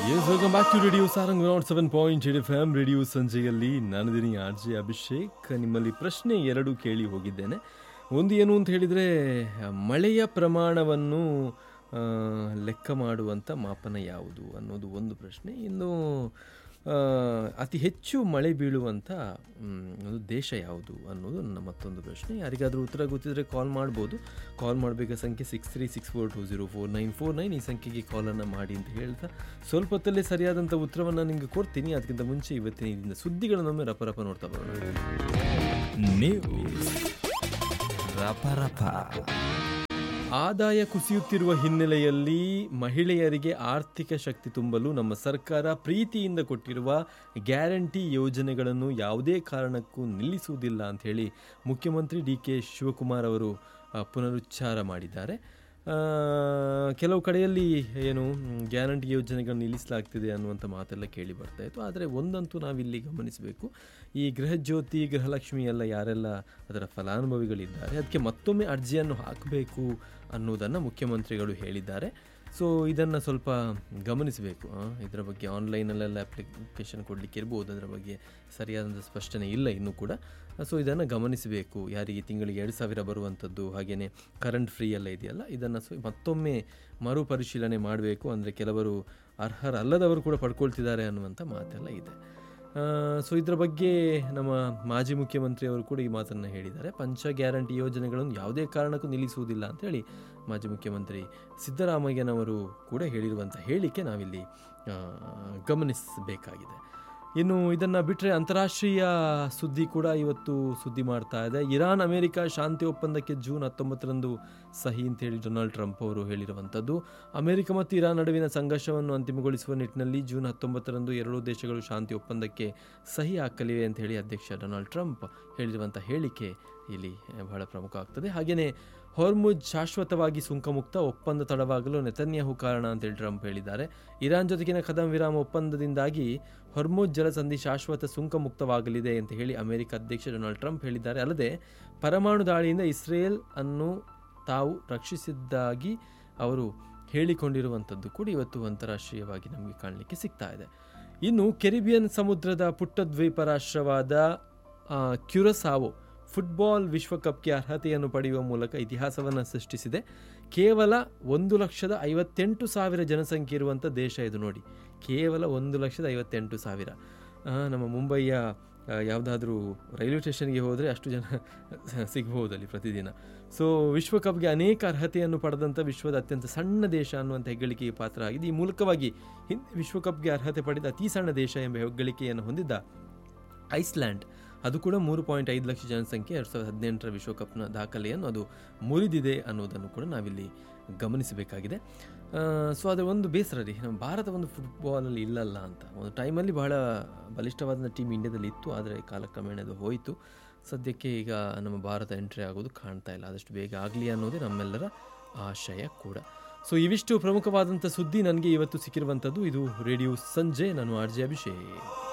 S welcome back to radio Sarang not seven point eight F M radio ಸಂಜೆಯಲ್ಲಿ ನಾನಿದ್ದೀನಿ R J Abhishek ನಿಮ್ಮಲ್ಲಿ ಪ್ರಶ್ನೆ ಎರಡು ಕೇಳಿ ಹೋಗಿದ್ದೇನೆ ಒಂದು ಏನು ಅಂತ ಹೇಳಿದರೆ ಮಳೆಯ ಪ್ರಮಾಣವನ್ನು ಆ, ಲೆಕ್ಕ ಮಾಡುವಂಥ ಮಾಪನ ಯಾವುದು ಅನ್ನೋದು ಒಂದು ಪ್ರಶ್ನೆ ಇನ್ನು ಆ, ಅತಿ ಹೆಚ್ಚು ಮಳೆ ಬೀಳುವಂಥ ಮ್, ಒಂದು ದೇಶ ಯಾವುದು ಅನ್ನೋದು ನನ್ನ ಮತ್ತೊಂದು ಪ್ರಶ್ನೆ ಯಾರಿಗಾದರೂ ಉತ್ತರ ಗೊತ್ತಿದ್ದರೆ ಕಾಲ್ ಮಾಡ್ಬೋದು ಕಾಲ್ ಮಾಡಬೇಕಾದ ಸಂಖ್ಯೆ six three six four two zero four nine four nine ಈ ಸಂಖ್ಯೆಗೆ ಕಾಲನ್ನು ಮಾಡಿ ಅಂತ ಹೇಳ್ತಾ ಸ್ವಲ್ಪ ಹೊತ್ತಲ್ಲೇ ಸರಿಯಾದಂಥ ಉತ್ತರವನ್ನು ನಿಮಗೆ ಕೊಡ್ತೀನಿ ಅದಕ್ಕಿಂತ ಮುಂಚೆ ಇವತ್ತಿನ ಇದರಿಂದ ಸುದ್ದಿಗಳನ್ನೊಮ್ಮೆ ರಪ ರಪ ನೋಡ್ತಾ ಬರೋಣ ನ್ಯೂಸ್ ರಪರಪ ಆದಾಯ ಕುಸಿಯುತ್ತಿರುವ ಹಿನ್ನೆಲೆಯಲ್ಲಿ ಮಹಿಳೆಯರಿಗೆ ಆರ್ಥಿಕ ಶಕ್ತಿ ತುಂಬಲು ನಮ್ಮ ಸರ್ಕಾರ ಪ್ರೀತಿಯಿಂದ ಕೊಟ್ಟಿರುವ ಗ್ಯಾರಂಟಿ ಯೋಜನೆಗಳನ್ನು ಯಾವುದೇ ಕಾರಣಕ್ಕೂ ನಿಲ್ಲಿಸುವುದಿಲ್ಲ ಅಂತ ಹೇಳಿ ಮುಖ್ಯಮಂತ್ರಿ ಡಿ ಕೆ ಶಿವಕುಮಾರ್ ಅವರು ಆ, ಪುನರುಚ್ಚಾರ ಮಾಡಿದ್ದಾರೆ ಆ, ಕೆಲವು ಕಡೆಯಲ್ಲಿ ಏನು ಮ್, ಗ್ಯಾರಂಟಿ ಯೋಜನೆಗಳನ್ನು ನಿಲ್ಲಿಸಲಾಗ್ತಿದೆ ಅನ್ನುವಂಥ ಮಾತೆಲ್ಲ ಕೇಳಿ ಬರ್ತಾ ಇತ್ತು ಆದರೆ ಒಂದಂತೂ ನಾವಿಲ್ಲಿ ಗಮನಿಸಬೇಕು ಈ ಗೃಹಜ್ಯೋತಿ ಗೃಹಲಕ್ಷ್ಮಿ ಎಲ್ಲ ಯಾರೆಲ್ಲ ಅದರ ಫಲಾನುಭವಿಗಳಿದ್ದಾರೆ ಅದಕ್ಕೆ ಮತ್ತೊಮ್ಮೆ ಅರ್ಜಿಯನ್ನು ಹಾಕಬೇಕು ಅನ್ನೋದನ್ನು ಮುಖ್ಯಮಂತ್ರಿಗಳು ಹೇಳಿದ್ದಾರೆ ಸೊ ಇದನ್ನು ಸ್ವಲ್ಪ ಗಮನಿಸಬೇಕು ಆ, ಇದರ ಬಗ್ಗೆ ಆನ್ಲೈನಲ್ಲೆಲ್ಲ ಅಪ್ಲಿಕೇಶನ್ ಕೊಡಲಿಕ್ಕೆ ಇರ್ಬೋದು ಅದರ ಬಗ್ಗೆ ಸರಿಯಾದಂಥ ಸ್ಪಷ್ಟನೆ ಇಲ್ಲ ಇನ್ನೂ ಕೂಡ ಸೊ ಇದನ್ನು ಗಮನಿಸಬೇಕು ಯಾರಿಗೆ ತಿಂಗಳಿಗೆ ಎರಡು ಸಾವಿರ ಬರುವಂಥದ್ದು ಹಾಗೆಯೇ ಕರೆಂಟ್ ಫ್ರೀ ಎಲ್ಲ ಇದೆಯಲ್ಲ ಇದನ್ನು ಸೊ ಮತ್ತೊಮ್ಮೆ ಮರುಪರಿಶೀಲನೆ ಮಾಡಬೇಕು ಅಂದರೆ ಕೆಲವರು ಅರ್ಹರಲ್ಲದವರು ಕೂಡ ಪಡ್ಕೊಳ್ತಿದ್ದಾರೆ ಅನ್ನುವಂಥ ಮಾತೆಲ್ಲ ಇದೆ ಸೊ ಇದರ ಬಗ್ಗೆ ನಮ್ಮ ಮಾಜಿ ಮುಖ್ಯಮಂತ್ರಿಯವರು ಕೂಡ ಈ ಮಾತನ್ನು ಹೇಳಿದ್ದಾರೆ ಪಂಚ ಗ್ಯಾರಂಟಿ ಯೋಜನೆಗಳನ್ನು ಯಾವುದೇ ಕಾರಣಕ್ಕೂ ನಿಲ್ಲಿಸುವುದಿಲ್ಲ ಅಂತೇಳಿ ಮಾಜಿ ಮುಖ್ಯಮಂತ್ರಿ ಸಿದ್ದರಾಮಯ್ಯನವರು ಕೂಡ ಹೇಳಿರುವಂಥ ಹೇಳಿಕೆ ನಾವಿಲ್ಲಿ ಆ, ಗಮನಿಸಬೇಕಾಗಿದೆ ಇನ್ನು ಇದನ್ನು ಬಿಟ್ಟರೆ ಅಂತಾರಾಷ್ಟ್ರೀಯ ಸುದ್ದಿ ಕೂಡ ಇವತ್ತು ಸುದ್ದಿ ಮಾಡ್ತಾ ಇದೆ ಇರಾನ್ ಅಮೆರಿಕ ಶಾಂತಿ ಒಪ್ಪಂದಕ್ಕೆ ಜೂನ್ ಹತ್ತೊಂಬತ್ತರಂದು ಸಹಿ ಅಂತೇಳಿ ಡೊನಾಲ್ಡ್ ಟ್ರಂಪ್ ಅವರು ಹೇಳಿರುವಂಥದ್ದು ಅಮೆರಿಕ ಮತ್ತು ಇರಾನ್ ನಡುವಿನ ಸಂಘರ್ಷವನ್ನು ಅಂತಿಮಗೊಳಿಸುವ ನಿಟ್ಟಿನಲ್ಲಿ ಜೂನ್ ಹತ್ತೊಂಬತ್ತರಂದು ಎರಡೂ ದೇಶಗಳು ಶಾಂತಿ ಒಪ್ಪಂದಕ್ಕೆ ಸಹಿ ಹಾಕಲಿವೆ ಅಂತ ಹೇಳಿ ಅಧ್ಯಕ್ಷ ಡೊನಾಲ್ಡ್ ಟ್ರಂಪ್ ಹೇಳಿರುವಂಥ ಹೇಳಿಕೆ ಇಲ್ಲಿ ಬಹಳ ಪ್ರಮುಖ ಆಗ್ತದೆ ಹಾಗೆಯೇ ಹೊರ್ಮುಜ್ ಶಾಶ್ವತವಾಗಿ ಸುಂಕಮುಕ್ತ ಒಪ್ಪಂದ ತಡವಾಗಲು ನೆತನ್ಯಾಹು ಕಾರಣ ಅಂತೇಳಿ ಟ್ರಂಪ್ ಹೇಳಿದ್ದಾರೆ ಇರಾನ್ ಜೊತೆಗಿನ ಕದಂ ವಿರಾಮ ಒಪ್ಪಂದದಿಂದಾಗಿ ಹೊರ್ಮುಜ್ ಜಲಸಂಧಿ ಶಾಶ್ವತ ಸುಂಕ ಮುಕ್ತವಾಗಲಿದೆ ಅಂತ ಹೇಳಿ ಅಮೆರಿಕ ಅಧ್ಯಕ್ಷ ಡೊನಾಲ್ಡ್ ಟ್ರಂಪ್ ಹೇಳಿದ್ದಾರೆ ಅಲ್ಲದೆ ಪರಮಾಣು ದಾಳಿಯಿಂದ ಇಸ್ರೇಲ್ ಅನ್ನು ತಾವು ರಕ್ಷಿಸಿದ್ದಾಗಿ ಅವರು ಹೇಳಿಕೊಂಡಿರುವಂಥದ್ದು ಕೂಡ ಇವತ್ತು ಅಂತಾರಾಷ್ಟ್ರೀಯವಾಗಿ ನಮಗೆ ಕಾಣಲಿಕ್ಕೆ ಸಿಗ್ತಾ ಇದೆ ಇನ್ನು ಕೆರಿಬಿಯನ್ ಸಮುದ್ರದ ಪುಟ್ಟ ದ್ವೀಪ ರಾಷ್ಟ್ರವಾದ ಆ, ಕ್ಯುರಸಾವೋ ಫುಟ್ಬಾಲ್ ವಿಶ್ವಕಪ್ಗೆ ಅರ್ಹತೆಯನ್ನು ಪಡೆಯುವ ಮೂಲಕ ಇತಿಹಾಸವನ್ನು ಸೃಷ್ಟಿಸಿದೆ ಕೇವಲ ಒಂದು ಲಕ್ಷದ ಐವತ್ತೆಂಟು ಸಾವಿರ ಜನಸಂಖ್ಯೆ ಇರುವಂಥ ದೇಶ ಇದು ನೋಡಿ ಕೇವಲ ಒಂದು ಲಕ್ಷದ ಐವತ್ತೆಂಟು ಸಾವಿರ ಆ, ನಮ್ಮ ಮುಂಬೈಯ ಯಾವುದಾದ್ರೂ ರೈಲ್ವೆ ಸ್ಟೇಷನ್ಗೆ ಹೋದರೆ ಅಷ್ಟು ಜನ ಸಿಗ್ಬೋದು ಅಲ್ಲಿ ಪ್ರತಿದಿನ ಸೊ ವಿಶ್ವಕಪ್ಗೆ ಅನೇಕ ಅರ್ಹತೆಯನ್ನು ಪಡೆದಂಥ ವಿಶ್ವದ ಅತ್ಯಂತ ಸಣ್ಣ ದೇಶ ಅನ್ನುವಂಥ ಹೆಗ್ಗಳಿಕೆಗೆ ಪಾತ್ರ ಆಗಿದೆ ಈ ಮೂಲಕವಾಗಿ ಹಿಂದೆ ವಿಶ್ವಕಪ್ಗೆ ಅರ್ಹತೆ ಪಡೆದ ಅತಿ ಸಣ್ಣ ದೇಶ ಎಂಬ ಹೆಗ್ಗಳಿಕೆಯನ್ನು ಹೊಂದಿದ್ದ ಐಸ್ಲ್ಯಾಂಡ್ ಅದು ಕೂಡ ಮೂರು ಪಾಯಿಂಟ್ ಐದು ಲಕ್ಷ ಜನಸಂಖ್ಯೆ ಎರಡು ಸಾವಿರದ ಹದಿನೆಂಟರ ವಿಶ್ವಕಪ್ನ ದಾಖಲೆಯನ್ನು ಅದು ಮುರಿದಿದೆ ಅನ್ನೋದನ್ನು ಕೂಡ ನಾವಿಲ್ಲಿ ಗಮನಿಸಬೇಕಾಗಿದೆ ಸೊ ಅದರ ಒಂದು ಬೇಸರ ರೀ ನಮ್ಮ ಭಾರತ ಒಂದು ಫುಟ್ಬಾಲಲ್ಲಿ ಇಲ್ಲಲ್ಲ ಅಂತ ಒಂದು ಟೈಮಲ್ಲಿ ಬಹಳ ಬಲಿಷ್ಠವಾದ ಟೀಮ್ ಇಂಡಿಯಾದಲ್ಲಿ ಇತ್ತು ಆದರೆ ಕಾಲಕ್ರಮೇಣ ಅದು ಹೋಯಿತು ಸದ್ಯಕ್ಕೆ ಈಗ ನಮ್ಮ ಭಾರತ ಎಂಟ್ರಿ ಆಗೋದು ಕಾಣ್ತಾ ಇಲ್ಲ ಆದಷ್ಟು ಬೇಗ ಆಗಲಿ ಅನ್ನೋದೇ ನಮ್ಮೆಲ್ಲರ ಆಶಯ ಕೂಡ ಸೊ ಇವಿಷ್ಟು ಪ್ರಮುಖವಾದಂಥ ಸುದ್ದಿ ನನಗೆ ಇವತ್ತು ಸಿಕ್ಕಿರುವಂಥದ್ದು ಇದು ರೇಡಿಯೋ ಸಂಜೆ ನಾನು ಆರ್ ಜೆ ಅಭಿಷೇಕ್